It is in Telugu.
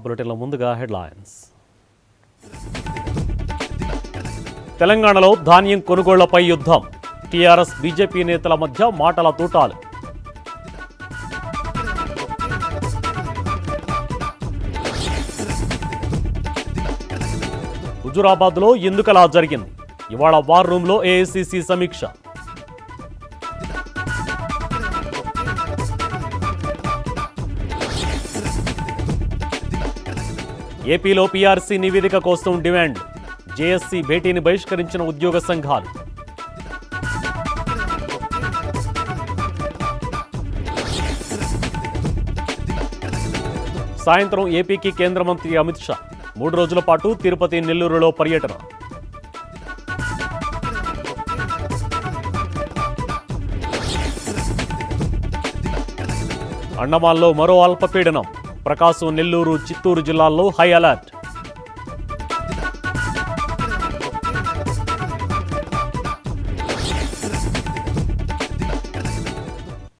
బులెటిన్లో ముందుగా హెడ్లైన్స్ తెలంగాణలో ధాన్యం కొనుగోళ్లపై యుద్ధం టీఆర్ఎస్ బీజేపీ నేతల మధ్య మాటల తూటాలు హుజురాబాద్లో ఎందుకలా జరిగింది ఇవాళ వార్ రూమ్లో ఏఐసిసి సమీక్ష ఏపీలో పీఆర్సీ నివేదిక కోసం డిమాండ్ జేఎస్సీ భేటీని బహిష్కరించిన ఉద్యోగ సంఘాలు సాయంత్రం ఏపీకి కేంద్ర మంత్రి అమిత్ షా మూడు రోజుల పాటు తిరుపతి నెల్లూరులో పర్యటన అండమాన్లో మరో అల్పపీడనం ప్రకాశం నెల్లూరు చిత్తూరు జిల్లాల్లో హై అలర్ట్